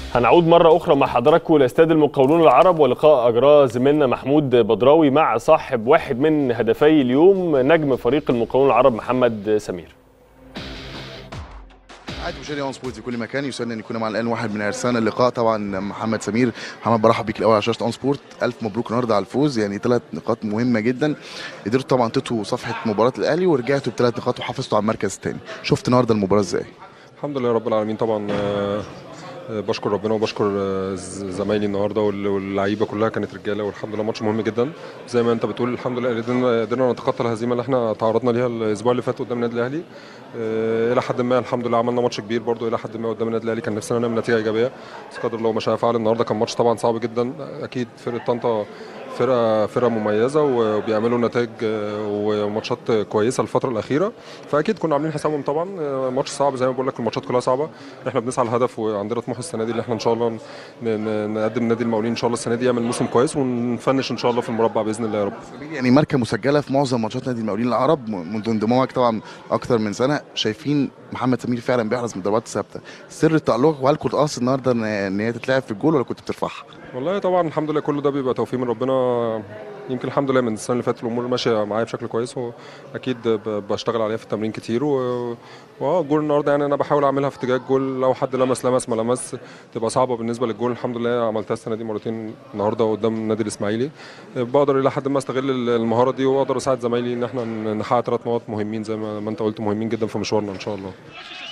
هنعود مرة أخرى مع حضراتكم لاستاد المقاولون العرب ولقاء أجراه زميلنا محمود بدراوي مع صاحب واحد من هدفي اليوم نجم فريق المقاولون العرب محمد سمير. عادي مشاهدي اون سبورت في كل مكان يسعدنا ان يكون معنا الان واحد من ارسال اللقاء طبعا محمد سمير محمد برحب بيك الاول على شاشه اون سبورت الف مبروك النهارده على الفوز يعني ثلاث نقاط مهمه جدا قدرتوا طبعا تطوا صفحه مباراه الاهلي ورجعتوا بثلاث نقاط وحافظتوا على المركز الثاني شفت النهارده المباراه ازاي الحمد لله رب العالمين طبعا آه، آه، بشكر ربنا وبشكر آه، ز- زمايلي النهارده وال- واللعيبه كلها كانت رجاله والحمد لله ماتش مهم جدا زي ما انت بتقول الحمد لله قدرنا قدرنا نتخطى الهزيمه اللي احنا تعرضنا ليها الاسبوع اللي فات قدام النادي الاهلي آه، الى حد ما الحمد لله عملنا ماتش كبير برضو الى حد ما قدام النادي الاهلي كان نفسنا نعمل نتيجه ايجابيه بس قدر الله ما شاء فعل النهارده كان ماتش طبعا صعب جدا اكيد فرقه طنطا فرقه فرقه مميزه وبيعملوا نتائج آه، وماتشات كويسه الفتره الاخيره فاكيد كنا عاملين حسابهم طبعا آه، ماتش صعب زي ما بقول لك الماتشات كلها صعبه احنا بنسعى للهدف وعندنا طموح السنه دي اللي احنا ان شاء الله ن- ن- نقدم نادي المقاولين ان شاء الله السنه دي يعمل موسم كويس ونفنش ان شاء الله في المربع باذن الله يا رب يعني ماركه مسجله في معظم ماتشات نادي المقاولين العرب منذ انضمامك طبعا اكثر من سنه شايفين محمد سمير فعلا بيحرز من ضربات ثابته سر تالقك وهل كنت قاصد النهارده ان ان هي تتلعب في الجول ولا كنت بترفعها والله طبعا الحمد لله كل ده بيبقى توفيق من ربنا يمكن الحمد لله من السنه اللي فاتت الامور ماشيه معايا بشكل كويس واكيد ب- بشتغل عليها في التمرين كتير و واه الجول النهارده يعني انا بحاول اعملها في اتجاه الجول لو حد لمس لمس ما لمس تبقى صعبه بالنسبه للجول الحمد لله عملتها السنه دي مرتين النهارده قدام النادي الاسماعيلي بقدر الى حد ما استغل المهاره دي واقدر اساعد زمايلي ان احنا نحقق ثلاث نقط مهمين زي ما ما انت قلت مهمين جدا في مشوارنا ان شاء الله